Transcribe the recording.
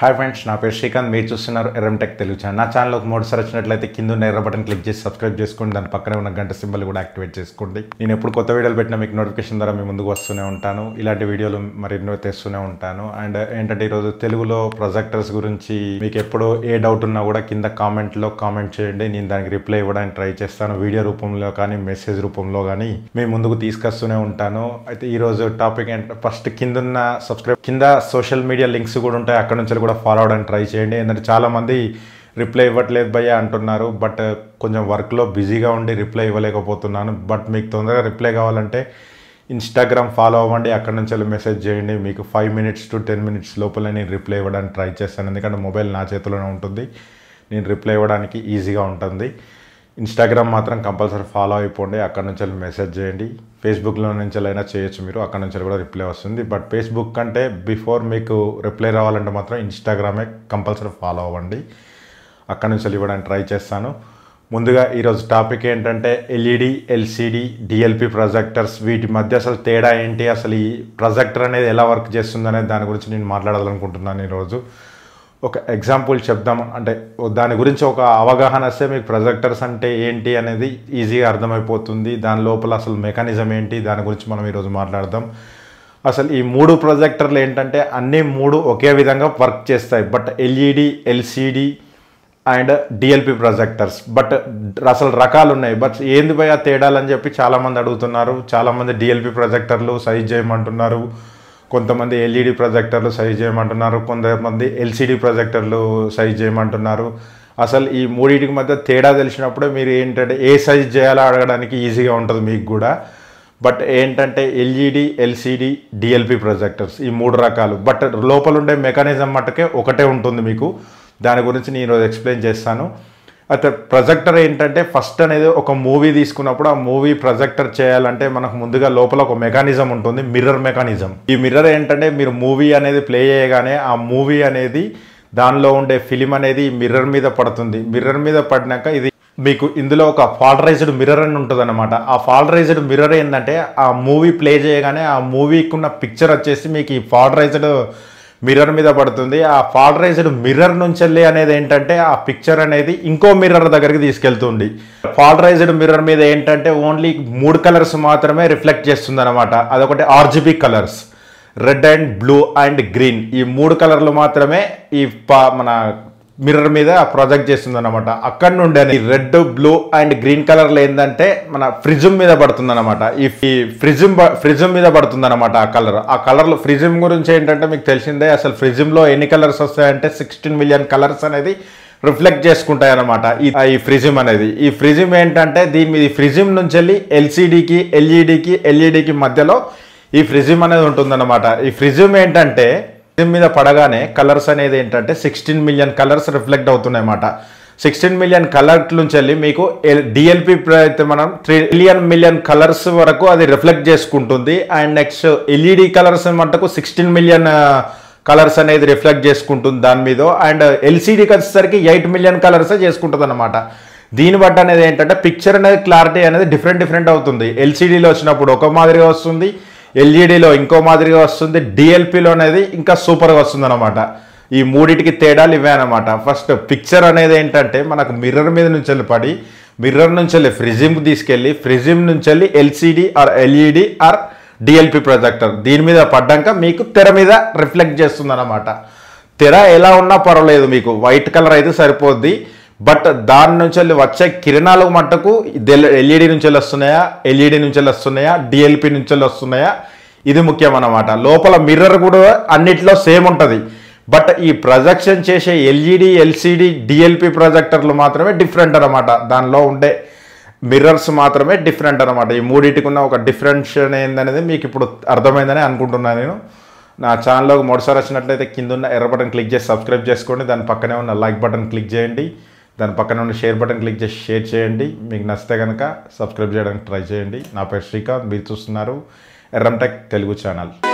hi friends నా పేరు శ్రీకాంత్ మీరు చూస్తున్నారు ఎర్రంటెక్ తెలుగు ఛానల్ నా ఛానల్కి మూడుసారి వచ్చినట్లయితే కింద ఉన్న ఎర్ర బటన్ క్లిక్ చేసి సబ్స్క్రైబ్ చేసుకోండి దాని పక్కనే ఉన్న గంట సింబల్ కూడా యాక్టివేట్ చేసుకోండి నేను ఎప్పుడు కొత్త వీడియోలు పెట్టినా మీకు నోటిఫికేషన్ ద్వారా మీ ముందుకు వస్తూనే ఉంటాను ఇలాంటి వీడియోలు మరెన్నో తెస్తూనే ఉంటాను అండ్ ఏంటంటే ఈరోజు తెలుగులో ప్రొజెక్టర్స్ గురించి మీకు ఎప్పుడు ఏ డౌట్ ఉన్నా కూడా కింద కామెంట్లో కామెంట్ చేయండి నేను దానికి రిప్లై ఇవ్వడానికి ట్రై చేస్తాను వీడియో రూపంలో కానీ మెసేజ్ రూపంలో కానీ మీ ముందుకు తీసుకొస్తూనే ఉంటాను అయితే ఈరోజు టాపిక్ ఏంటంటే ఫస్ట్ కింద సబ్స్క్రైబ్ కింద సోషల్ మీడియా లింక్స్ కూడా ఉంటాయి అక్కడ నుంచి కూడా ఫాలో అవడానికి ట్రై చేయండి ఎందుకంటే చాలామంది రిప్లై ఇవ్వట్లేదు భయ్య అంటున్నారు బట్ కొంచెం వర్క్లో బిజీగా ఉండి రిప్లై ఇవ్వలేకపోతున్నాను బట్ మీకు తొందరగా రిప్లై కావాలంటే ఇన్స్టాగ్రామ్ ఫాలో అవ్వండి అక్కడ నుంచి వెళ్ళి మెసేజ్ చేయండి మీకు five minutes to ten minutes లోపల నేను రిప్లై ఇవ్వడానికి ట్రై చేస్తాను ఎందుకంటే మొబైల్ నా చేతిలోనే ఉంటుంది నేను రిప్లై ఇవ్వడానికి ఈజీగా ఉంటుంది ఇన్స్టాగ్రామ్ మాత్రం కంపల్సరీ ఫాలో అయిపోండి అక్కడ నుంచి వెళ్ళి మెసేజ్ చేయండి ఫేస్బుక్లో నుంచి అయినా చేయొచ్చు మీరు అక్కడ నుంచి కూడా రిప్లై వస్తుంది బట్ ఫేస్బుక్ కంటే బిఫోర్ మీకు రిప్లై రావాలంటే మాత్రం ఇన్స్టాగ్రామే కంపల్సరీ ఫాలో అవ్వండి అక్కడ నుంచి వెళ్ళి ఇవ్వడానికి ట్రై చేస్తాను ముందుగా ఈరోజు టాపిక్ ఏంటంటే ఎల్ఈడి ఎల్సిడి డిఎల్పి ప్రొజెక్టర్స్ వీటి మధ్య అసలు తేడా ఏంటి అసలు ఈ ప్రొజెక్టర్ అనేది ఎలా వర్క్ చేస్తుంది అనేది దాని గురించి నేను మాట్లాడాలనుకుంటున్నాను ఈరోజు ఒక ఎగ్జాంపుల్ చెప్దాం అంటే దాని గురించి ఒక అవగాహన వస్తే మీకు ప్రొజెక్టర్స్ అంటే ఏంటి అనేది ఈజీగా అర్థమైపోతుంది దాని లోపల అసలు మెకానిజం ఏంటి దాని గురించి మనం ఈరోజు మాట్లాడదాం అసలు ఈ మూడు ప్రొజెక్టర్లు ఏంటంటే అన్ని మూడు ఒకే విధంగా వర్క్ చేస్తాయి but LED LCD and DLP projectors but అసలు రకాలు ఉన్నాయి బట్ ఏంది భయ తేడాలు అని చెప్పి చాలామంది అడుగుతున్నారు చాలామంది డిఎల్పి ప్రొజెక్టర్లు సైజ్ చేయమంటున్నారు కొంతమంది ఎల్ఈడి ప్రొజెక్టర్లు సైజ్ చేయమంటున్నారు కొంతమంది ఎల్సిడి ప్రొజెక్టర్లు సైజ్ చేయమంటున్నారు అసలు ఈ మూడింటికి మధ్య తేడా తెలిసినప్పుడే మీరు ఏంటంటే ఏ సైజ్ చేయాలో అడగడానికి ఈజీగా ఉంటుంది మీకు కూడా బట్ ఏంటంటే ఎల్ఈడి ఎల్సిడి డిఎల్పి ప్రొజెక్టర్స్ ఈ మూడు రకాలు బట్ లోపల ఉండే మెకానిజం మట్టుకే ఒకటే ఉంటుంది మీకు దాని గురించి నేను ఈరోజు ఎక్స్ప్లెయిన్ చేస్తాను అయితే ప్రొజెక్టర్ ఏంటంటే ఫస్ట్ అనేది ఒక మూవీ తీసుకున్నప్పుడు ఆ మూవీ ప్రొజెక్టర్ చేయాలంటే మనకు ముందుగా లోపల ఒక మెకానిజం ఉంటుంది మిర్రర్ మెకానిజం ఈ మిర్రర్ ఏంటంటే మీరు మూవీ అనేది ప్లే చేయగానే ఆ మూవీ అనేది దానిలో ఉండే ఫిలిం అనేది మిర్రర్ మీద పడుతుంది మిర్రర్ మీద పడినాక ఇది మీకు ఇందులో ఒక ఫాల్టరైజ్డ్ మిర్రర్ అని ఉంటుంది అనమాట ఆ ఫాల్టరైజ్డ్ మిర్రర్ ఏంటంటే ఆ మూవీ ప్లే చేయగానే ఆ మూవీకి ఉన్న పిక్చర్ వచ్చేసి మీకు ఈ ఫాల్టరైజ్డ్ మిర్రర్ మీద పడుతుంది ఆ ఫాల్టరైజ్డ్ మిర్రర్ నుంచి వెళ్ళి అనేది ఏంటంటే ఆ పిక్చర్ అనేది ఇంకో మిర్రర్ దగ్గరికి తీసుకెళ్తుంది ఫాల్టరైజ్డ్ మిర్రర్ మీద ఏంటంటే ఓన్లీ మూడు కలర్స్ మాత్రమే రిఫ్లెక్ట్ చేస్తుంది అనమాట అదొకటి RGB colours red and blue and green ఈ మూడు కలర్లు మాత్రమే ఈ మన మిర్రర్ మీద ప్రొజెక్ట్ చేస్తుంది అనమాట అక్కడ నుండి అని రెడ్ బ్లూ అండ్ గ్రీన్ కలర్లో ఏంటంటే మన ఫ్రిజం మీద పడుతుంది అనమాట ఈ ఫ్రిజం ఫ్రిజం మీద పడుతుంది అనమాట ఆ కలర్ ఆ కలర్లో ఫ్రిజం గురించి ఏంటంటే మీకు తెలిసిందే అసలు ఫ్రిజంలో ఎన్ని కలర్స్ వస్తాయంటే సిక్స్టీన్ మిలియన్ కలర్స్ అనేది రిఫ్లెక్ట్ చేసుకుంటాయి అనమాట ఈ ఫ్రిజిమ్ అనేది ఈ ఫ్రిజిమ్ ఏంటంటే దీని మీద ఈ ఫ్రిజిమ్ నుంచి వెళ్ళి ఎల్సిడికి ఎల్ఈడికి ఎల్ఈడికి మధ్యలో ఈ ఫ్రిజిమ్ అనేది ఉంటుందన్నమాట ఈ ఫ్రిజిమ్ ఏంటంటే ఫ్రిజిమ్ మీద పడగానే కలర్స్ అనేది ఏంటంటే సిక్స్టీన్ మిలియన్ కలర్స్ రిఫ్లెక్ట్ అవుతున్నాయి అన్నమాట సిక్స్టీన్ మిలియన్ కలర్ నుంచి వెళ్ళి మీకు డిఎల్పి అయితే మనం ట్రిలియన్ మిలియన్ కలర్స్ వరకు అది రిఫ్లెక్ట్ చేసుకుంటుంది అండ్ నెక్స్ట్ ఎల్ఈడి కలర్స్ మటుకు సిక్స్టీన్ మిలియన్ కలర్స్ అనేది రిఫ్లెక్ట్ చేసుకుంటుంది దాని మీద అండ్ ఎల్సీడీకి వచ్చేసరికి ఎయిట్ మిలియన్ కలర్సే చేసుకుంటుంది అనమాట దీన్ని బట్టి అనేది ఏంటంటే పిక్చర్ అనేది క్లారిటీ అనేది డిఫరెంట్ డిఫరెంట్ అవుతుంది ఎల్సీడీలో వచ్చినప్పుడు ఒక మాదిరిగా వస్తుంది ఎల్ఈడిలో ఇంకో మాదిరిగా వస్తుంది డిఎల్పిలో అనేది ఇంకా సూపర్గా వస్తుంది అనమాట ఈ మూడిటికి తేడాలు ఇవే అనమాట ఫస్ట్ పిక్చర్ అనేది ఏంటంటే మనకు మిర్రర్ మీద నుంచి వెళ్ళి పడి మిర్రర్ నుంచి వెళ్ళి ఫ్రిజిమ్కి తీసుకెళ్ళి ఫ్రిజిమ్ నుంచి వెళ్ళి LCD or LED or DLP projector దీని మీద పడ్డాక మీకు తెర మీద రిఫ్లెక్ట్ చేస్తుంది అనమాట తెర ఎలా ఉన్నా పర్వాలేదు మీకు వైట్ కలర్ అయితే సరిపోద్ది బట్ దాని నుంచి వెళ్ళి వచ్చే కిరణాలు మట్టుకు ఎల్ఈడి నుంచి వెళ్ళి వస్తున్నాయా ఎల్ఈడి నుంచి వెళ్ళి వస్తున్నాయా డిఎల్పి నుంచి వెళ్ళి వస్తున్నాయా ఇది ముఖ్యం అన్నమాట లోపల మిర్రర్ కూడా అన్నిట్లో సేమ్ ఉంటుంది బట్ ఈ ప్రొజెక్షన్ చేసే ఎల్ఈడి ఎల్సిడి డిఎల్పి ప్రొజెక్టర్లు మాత్రమే డిఫరెంట్ అనమాట దానిలో ఉండే మిర్రర్స్ మాత్రమే డిఫరెంట్ అనమాట ఈ మూడింటికి ఉన్న ఒక డిఫరెన్షన్ ఏందనేది మీకు ఇప్పుడు అర్థమైందని అనుకుంటున్నాను నేను నా ఛానల్లోకి మొదటిసారి వచ్చినట్లయితే కింద ఉన్న ఎర్ర బటన్ క్లిక్ చేసి సబ్స్క్రైబ్ చేసుకోండి దాని పక్కనే ఉన్న లైక్ బటన్ క్లిక్ చేయండి దాని పక్కన ఉన్న షేర్ బటన్ క్లిక్ చేసి షేర్ చేయండి మీకు నచ్చితే కనుక సబ్స్క్రైబ్ చేయడానికి ట్రై చేయండి నా పేరు శ్రీకాంత్ మీరు చూస్తున్నారు ఎర్రంటెక్ తెలుగు ఛానల్